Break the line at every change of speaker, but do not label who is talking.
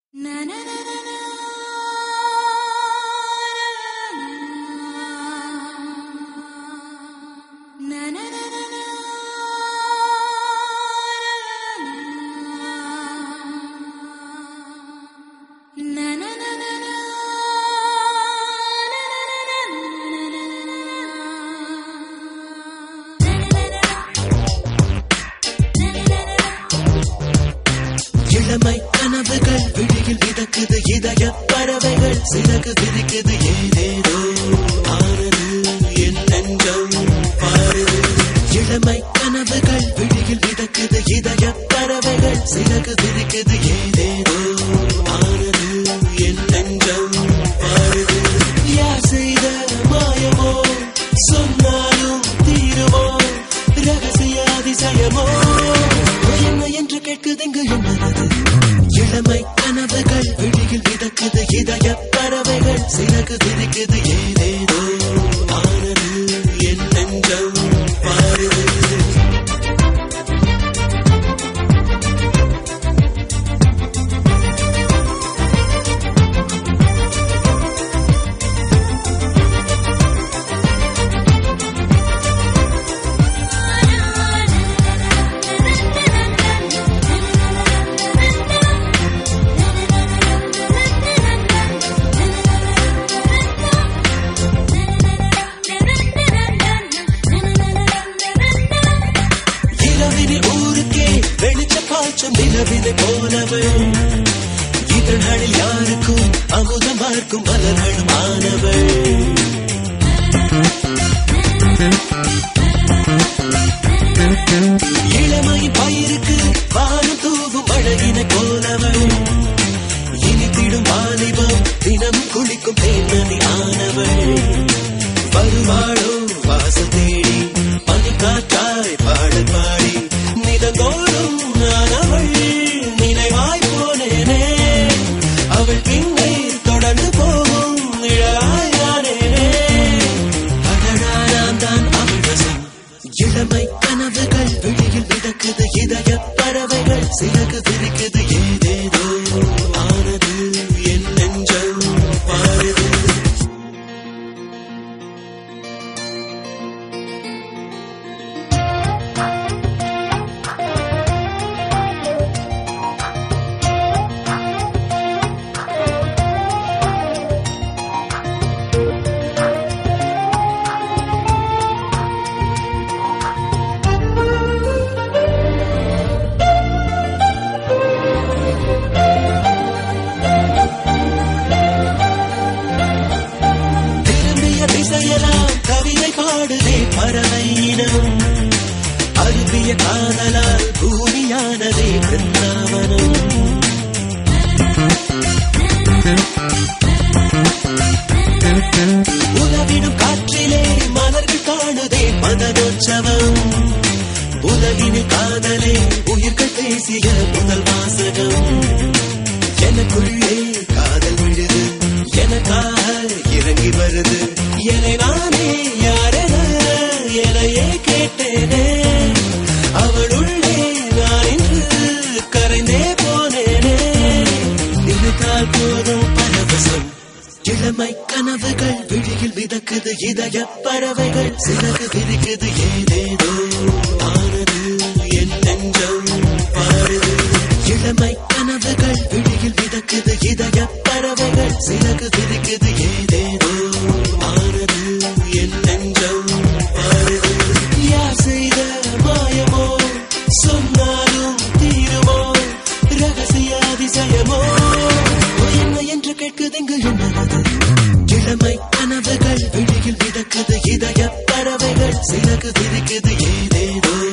இளமை கனவுகள் விழியில் மிதக்குது இதய பறவைகள் சிறகு விரிக்குது ஏதேதோ ஆனது என் நெஞ்சம் பாருது இளமை கனவுகள் விழியில் மிதக்குது இதய பறவைகள் சிறகு விரிக்குது ஏதேதோ ஆனது என் நெஞ்சம் பாருது யார் செய்த மாயமோ சொன்னாலும் தீருமோ ரகசிய அதிசயமோ என்ன என்று கேட்குது இங்கு என்னது இளமை கனவுகள் விழியில் மிதக்குது இதய பறவைகள் சிறகு விரிக்குது ஏதேதோ ஆனது என் நெஞ்சம் பாருது இரவினில் ஊருக்கே வெளிச்ச பாய்ச்சும் நிலவினை போனவள் இதழ்களில் யாருக்கும் அமுதமார்க்கும் மலர்களும் ஆனவள் இளமையின் பயிருக்கு வானம் தூவும் அழகினை போனவள் இனித்திடும் வாலிபம் தினம் குளிக்கும் தேர்நதி ஆனவள் வருவாளோ வாசல் தேடி பனிக்காற்றாய் பாடல் பாடி நிதந்தோறும் நான் அவள் நினைவாய் போனேனே அவள் பின்னே தொடர்ந்து போகும் நிழலாய் நானேனே அடடா நான் தான் அவள் வசம் இளமை கனவுகள் விழியில் மிதக்குது இதய பறவைகள் சிறகு விரிக்குது ஏதேதோ ஆனது என் நெஞ்சம் பாருது திரும்பிய திசையெல்லாம் கவிதை பாடுதே பறவை இனம் அருவிய காதலால் பூமியானதே பிருந்தாவனம் உலவிடும் காற்றிலே மலர்கள் காணுதே மதனோற்சவம் உலகினில் காதலே உயிர்கள் பேசிய முதல் வாசகம் எனக்குள்ளே காதல் விழுது எனக்காக இறங்கி வருது என்னை நானே யாரென எனையே கேட்டேனே அவள் உள்ளே நான் இன்று கரைந்தே போனேனே நினைத்தால் போதும் பரவசம் இளமை கனவுகள் விழியில் மிதக்குது இதய பறவைகள் சிறகு விரிக்குது ஏதேதோ ஆனது என் நெஞ்சம் பாருது இளமை கனவுகள் விழியில் மிதக்குது இதய பறவைகள் சிறகு விரிக்குது ஏதேதோ ஆனது என் நெஞ்சம் பாருது யார் செய்த மாயமோ சொன்னாலும் தீருமோ ரகசிய அதிசயமோ என்ன என்று கேட்குது இங்கு என்னது இளமை கனவுகள் விழியில் மிதக்குது இதய பறவைகள் சிறகு விரிக்குது ஏதேதோ